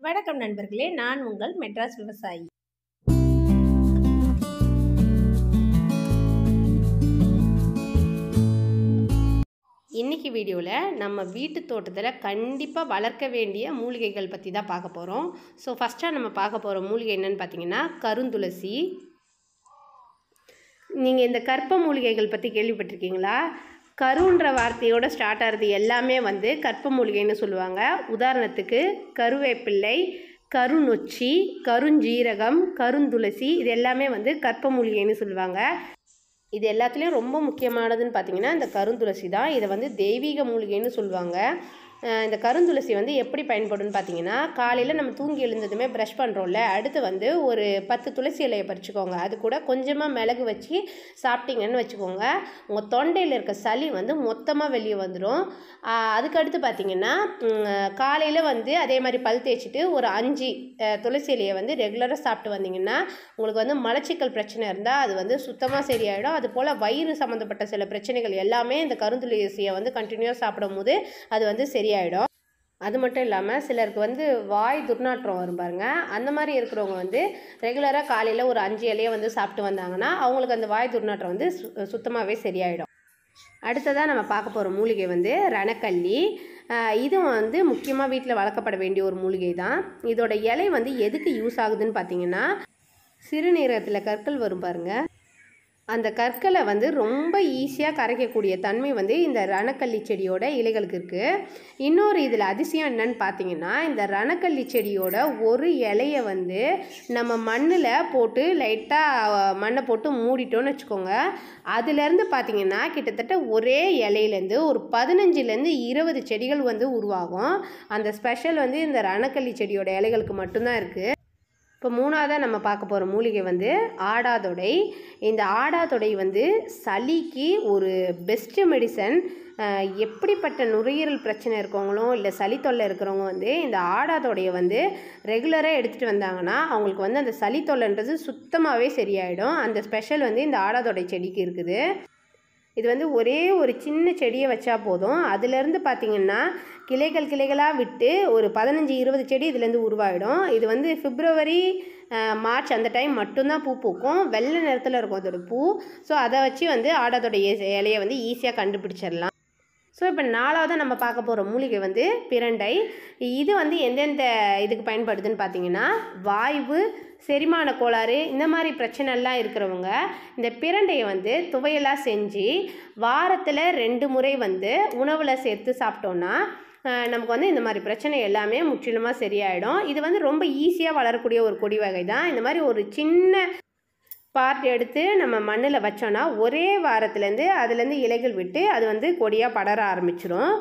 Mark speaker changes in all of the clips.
Speaker 1: வணக்கம் நண்பர்களே நான் உங்கள் மெட்ராஸ் விவசாயி இன்னைக்கு வீடியோவில் நம்ம வீட்டு தோட்டத்தில் கண்டிப்பாக வளர்க்க வேண்டிய மூலிகைகள் பற்றி தான் பார்க்க போகிறோம் ஸோ ஃபஸ்ட்டாக நம்ம பார்க்க போகிற மூலிகை என்னன்னு பார்த்தீங்கன்னா கருந்துளசி நீங்கள் இந்த கற்ப மூலிகைகள் பற்றி கேள்விப்பட்டிருக்கீங்களா கருன்ற வார்த்தையோட ஸ்டார்ட் ஆகிறது எல்லாமே வந்து கற்ப மூலிகைன்னு சொல்லுவாங்க உதாரணத்துக்கு கருவேப்பிள்ளை கருநொச்சி கருஞ்சீரகம் கருந்துளசி இது எல்லாமே வந்து கற்ப மூலிகைன்னு சொல்லுவாங்க இது எல்லாத்துலேயும் ரொம்ப முக்கியமானதுன்னு பார்த்தீங்கன்னா இந்த கருந்துளசி தான் இதை வந்து தெய்வீக மூலிகைன்னு சொல்லுவாங்க அஹ் இந்த கருந்துளசி வந்து எப்படி பயன்படும்னு பார்த்தீங்கன்னா காலையில் நம்ம தூங்கி எழுந்ததுமே ப்ரஷ் பண்ணுறோம்ல அடுத்து வந்து ஒரு பத்து துளசி இலையை பறிச்சுக்கோங்க அது கூட கொஞ்சமாக மிளகு வச்சு சாப்பிட்டீங்கன்னு வச்சுக்கோங்க உங்கள் தொண்டையில் இருக்க சளி வந்து மொத்தமாக வெளியே வந்துடும் அதுக்கு அடுத்து பார்த்தீங்கன்னா காலையில் வந்து அதே மாதிரி பல் தேய்ச்சிட்டு ஒரு அஞ்சு அஹ், துளசி இலையை வந்து ரெகுலராக சாப்பிட்டு வந்தீங்கன்னா உங்களுக்கு வந்து மலச்சிக்கல் பிரச்சனை இருந்தால் அது வந்து சுத்தமாக சரியாயிடும் அது போல் வயிறு சம்மந்தப்பட்ட சில பிரச்சனைகள் எல்லாமே இந்த கருந்துளசியை வந்து கண்டினியூவாக சாப்பிடும் போது அது வந்து சரியாயிடும் அது மட்டும் இல்லாமல் சிலருக்கு வந்து வாய் துர்நாற்றம் வரும் பாருங்க அந்த மாதிரி இருக்கிறவங்க வந்து ரெகுலராக காலையில் ஒரு அஞ்சு இலையை வந்து சாப்பிட்டு வந்தாங்கன்னா அவங்களுக்கு அந்த வாய் துர்நாற்றம் வந்து சு சுத்தமாகவே சரியாயிடும் அடுத்ததாக நம்ம பார்க்க போகிற மூலிகை வந்து ரணக்கல்லி ஆஹ் இதுவும் வந்து முக்கியமாக வீட்டில் வளர்க்கப்பட வேண்டிய ஒரு மூலிகை தான் இதோட இலை வந்து எதுக்கு யூஸ் ஆகுதுன்னு பார்த்தீங்கன்னா சிறுநீரகத்தில் கற்கள் வரும் பாருங்க அந்த கற்களை வந்து ரொம்ப ஈஸியாக கரைக்கக்கூடிய தன்மை வந்து இந்த ரணக்கல்லி செடியோட இலைகளுக்கு இருக்குது இன்னொரு இதில் அதிசயம் என்னன்னு பார்த்தீங்கன்னா இந்த ரணக்கல்லி செடியோட ஒரு இலையை வந்து நம்ம மண்ணில் போட்டு லைட்டாக மண்ணை போட்டு மூடிட்டோம்னு வச்சுக்கோங்க அதுலேருந்து பார்த்தீங்கன்னா கிட்டத்தட்ட ஒரே இலையிலேருந்து ஒரு பதினஞ்சுலேருந்து இருபது செடிகள் வந்து உருவாகும் அந்த ஸ்பெஷல் வந்து இந்த ரணக்கல்லி செடியோட இலைகளுக்கு மட்டும்தான் இருக்குது இப்போ மூணாவதாக நம்ம பார்க்க போகிற மூலிகை வந்து ஆடாதொடை இந்த ஆடாதொடை வந்து சளிக்கு ஒரு பெஸ்ட்டு மெடிசன் எப்படிப்பட்ட நுரையீரல் பிரச்சனை இருக்கவங்களும் இல்லை சளி தொல்லை இருக்கிறவங்க வந்து இந்த ஆடாதொடையை வந்து ரெகுலராக எடுத்துகிட்டு வந்தாங்கன்னா அவங்களுக்கு வந்து அந்த சளி தொல்லைன்றது சுத்தமாகவே சரியாயிடும் அந்த ஸ்பெஷல் வந்து இந்த ஆடாதொடை செடிக்கு இருக்குது இது வந்து ஒரே ஒரு சின்ன செடியை வச்சா போதும் அதுலேருந்து பார்த்தீங்கன்னா கிளைகள் கிளைகளாக விட்டு ஒரு பதினஞ்சு இருபது செடி இதுலேருந்து உருவாயிடும் இது வந்து பிப்ரவரி அஹ், மார்ச் அந்த டைம் மட்டும்தான் பூ பூக்கும் வெள்ளை நிறத்தில் இருக்கும் அதோட பூ ஸோ அதை வச்சு வந்து ஆடாதோட இ- இலையை வந்து ஈஸியாக கண்டுபிடிச்சிடலாம் ஸோ இப்போ நாலாவது நம்ம பார்க்க போகிற மூலிகை வந்து பிரண்டை இது வந்து எந்தெந்த இதுக்கு பயன்படுதுன்னு பார்த்தீங்கன்னா வாய்வு செரிமான கோளாறு இந்த மாதிரி பிரச்சனைலாம் இருக்கிறவங்க இந்த பிரண்டையை வந்து துவையலாக செஞ்சு வாரத்தில் ரெண்டு முறை வந்து உணவில் சேர்த்து சாப்பிட்டோன்னா அஹ், நமக்கு வந்து இந்த மாதிரி பிரச்சனை எல்லாமே முற்றிலுமாக சரியாயிடும் இது வந்து ரொம்ப ஈஸியாக வளரக்கூடிய ஒரு கொடி வகை தான் இந்த மாதிரி ஒரு சின்ன பார்ட் எடுத்து நம்ம மண்ணில் வச்சோன்னா ஒரே வாரத்துலேருந்து அதுலேருந்து இலைகள் விட்டு அது வந்து கொடியாக படர ஆரம்பிச்சிரும்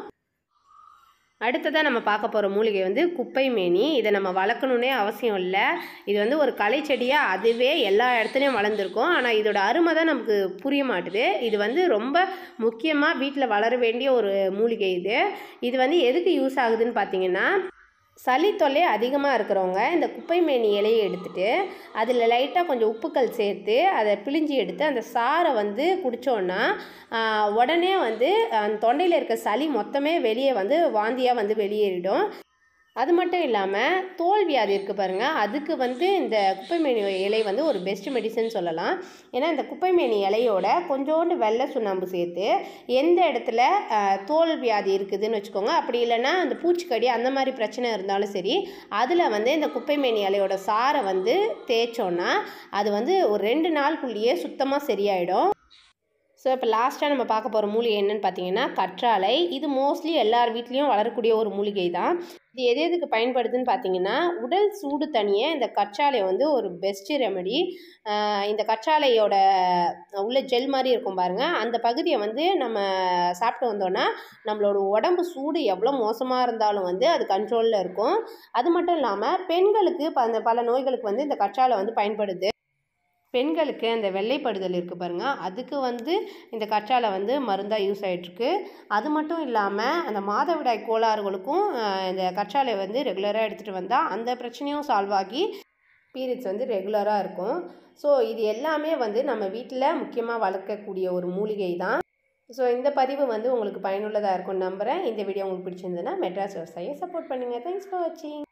Speaker 1: அடுத்ததாக நம்ம பார்க்க போகிற மூலிகை வந்து குப்பை மேனி இதை நம்ம வளர்க்கணுன்னே அவசியம் இல்லை இது வந்து ஒரு களை செடியாக அதுவே எல்லா இடத்துலையும் வளர்ந்துருக்கும் ஆனால் இதோட அருமை தான் நமக்கு புரிய மாட்டுது இது வந்து ரொம்ப முக்கியமாக வீட்டில் வளர வேண்டிய ஒரு மூலிகை இது இது வந்து எதுக்கு யூஸ் ஆகுதுன்னு பார்த்தீங்கன்னா சளி தொல்லை அதிகமாக இருக்கிறவங்க இந்த குப்பை மேனி இலையை எடுத்துட்டு அதில் லைட்டாக கொஞ்சம் உப்புக்கள் சேர்த்து அதை பிழிஞ்சு எடுத்து அந்த சாறை வந்து குடித்தோன்னா உடனே வந்து அந்த தொண்டையில் இருக்க சளி மொத்தமே வெளியே வந்து வாந்தியாக வந்து வெளியேறிடும் அது மட்டும் இல்லாமல் தோல் வியாதி இருக்குது பாருங்கள் அதுக்கு வந்து இந்த குப்பைமேனி இலை வந்து ஒரு பெஸ்ட் மெடிசன் சொல்லலாம் ஏன்னா இந்த குப்பைமேனி இலையோட கொஞ்சோண்டு வெள்ளை சுண்ணாம்பு சேர்த்து எந்த இடத்துல அஹ், தோல் வியாதி இருக்குதுன்னு வச்சுக்கோங்க அப்படி இல்லைன்னா அந்த பூச்சிக்கடி அந்த மாதிரி பிரச்சனை இருந்தாலும் சரி அதில் வந்து இந்த குப்பைமேனி இலையோட சாறை வந்து தேய்ச்சோன்னா அது வந்து ஒரு ரெண்டு நாளுக்குள்ளேயே சுத்தமாக சரியாயிடும் ஸோ இப்போ லாஸ்ட்டாக நம்ம பார்க்க போகிற மூலிகை என்னன்னு பார்த்தீங்கன்னா கற்றாழை இது மோஸ்ட்லி எல்லார் வீட்லேயும் வளரக்கூடிய ஒரு மூலிகை தான் இது எது எதுக்கு பயன்படுதுன்னு பார்த்தீங்கன்னா உடல் சூடு தனிய இந்த கற்றாழை வந்து ஒரு பெஸ்ட் ரெமெடி இந்த கற்றாழையோட உள்ள ஜெல் மாதிரி இருக்கும் பாருங்க அந்த பகுதியை வந்து நம்ம சாப்பிட்டு வந்தோன்னா நம்மளோட உடம்பு சூடு எவ்வளோ மோசமாக இருந்தாலும் வந்து அது கண்ட்ரோலில் இருக்கும் அது மட்டும் இல்லாமல் பெண்களுக்கு ப- அந்த பல நோய்களுக்கு வந்து இந்த கற்றாழை வந்து பயன்படுது பெண்களுக்கு அந்த வெள்ளைப்படுதல் இருக்குது பாருங்க அதுக்கு வந்து இந்த கற்றாழை வந்து மருந்தாக யூஸ் ஆகிட்டுருக்கு அது மட்டும் இல்லாமல் அந்த மாதவிடாய் கோளாறுகளுக்கும் அஹ், இந்த கற்றாழை வந்து ரெகுலராக எடுத்துகிட்டு வந்தால் அந்த பிரச்சனையும் சால்வ் ஆகி பீரியட்ஸ் வந்து ரெகுலராக இருக்கும் ஸோ இது எல்லாமே வந்து நம்ம வீட்டில் முக்கியமாக வளர்க்கக்கூடிய ஒரு மூலிகை தான் ஸோ இந்த பதிவு வந்து உங்களுக்கு பயனுள்ளதாக இருக்கும்னு நம்புகிறேன் இந்த வீடியோ உங்களுக்கு பிடிச்சிருந்ததுன்னா மெட்ராஸ் விவசாயியை சப்போர்ட் பண்ணுங்கள் தேங்க்ஸ் ஃபார் வாட்சிங்